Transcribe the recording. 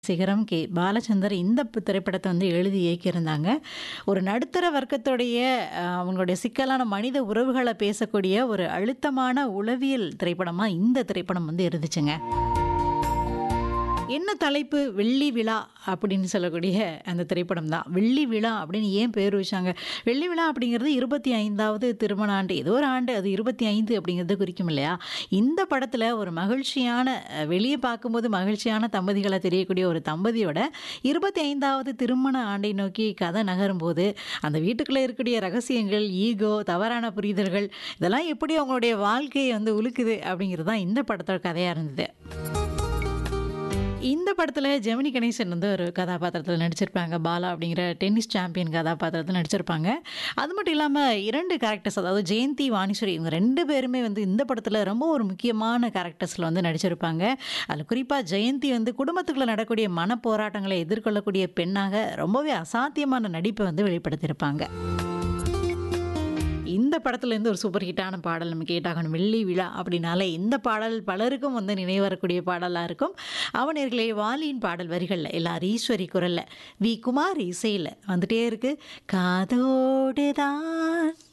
சிகரம் கே. பாலச்சந்தர் இந்த ப் திரைப்படத்த வந்து எழுதி இயக்கியிருந்தாங்க. ஒரு நடுத்தர வர்க்கத்துடைய அ அவங்களுடைய சிக்கலான மனித உறவுகள பேசக்கூடிய ஒரு அழுத்தமான உளவியல் திரைப்படமா இந்த திரைப்படம் வந்து இருந்துச்சுங்க. என்ன தலைப்பு? வெள்ளி விழா அப்படின்னு சொல்லக்கூடிய அந்த திரைப்படம் தான். வெள்ளி விழா அப்படின்னு ஏன் பேர் வச்சாங்க? வெள்ளி விழா அப்படிங்கிறது 25வது திருமண ஆண்டு. ஏதோ ஒரு ஆண்டு அது 25 அப்படிங்கிறத குறிக்கும் இல்லையா? இந்த படத்துல ஒரு மகிழ்ச்சியான அ வெளிய பார்க்கும்போது மகிழ்ச்சியான தம்பதிகளா தெரியக்கூடிய ஒரு தம்பதியோட 25வது திருமண ஆண்டை நோக்கி கதை நகரும்போது, அந்த வீட்டுக்குள்ள இருக்கக்கூடிய ரகசியங்கள், ஈகோ, தவறான புரிதல்கள் இதெல்லாம் எப்படி அவங்களுடைய வாழ்க்கைய வந்து உலுக்குது அப்படிங்கிறது தான் இந்த படத்தோட கதையா இருந்தது. இந்த படத்துல ஜெமினி கணேசன் வந்து ஒரு கதாபாத்திரத்துல நடிச்சிருப்பாங்க. பாலா அப்படிங்கிற டென்னிஸ் சாம்பியன் கதாபாத்திரத்துல நடிச்சிருப்பாங்க. அது மட்டும் இல்லாம 2 கேரக்டர்ஸ் அதாவது ஜெயந்தி, வாணிஸ்வரி இவங்க 2 பேருமே வந்து இந்த படத்துல ரொம்ப ஒரு முக்கியமான கேரக்டர்ஸ்ல வந்து நடிச்சிருப்பாங்க. அதுல குறிப்பா ஜெயந்தி வந்து குடும்பத்துக்குள்ள நடக்கக்கூடிய மனப்போராட்டங்களை எதிர்கொள்ளக்கூடிய பெண்ணாக ரொம்பவே அசாத்தியமான நடிப்ப வந்து வெளிப்படுத்தியிருப்பாங்க. இந்த படத்துலேருந்து ஒரு சூப்பர் ஹிட்டான பாடல் நம்ம கேட்டாகணும். வெள்ளி விழா அப்படின்னாலே இந்த பாடல் பலருக்கும் வந்து நினைவு வரக்கூடிய பாடலா இருக்கும். அவனர்களே வாலியின் பாடல் வரிகள்ல எல்.ஆர். ஈஸ்வரி குரல்ல, வி. குமார் இசையில வந்துட்டே இருக்கு. காதோடு தான்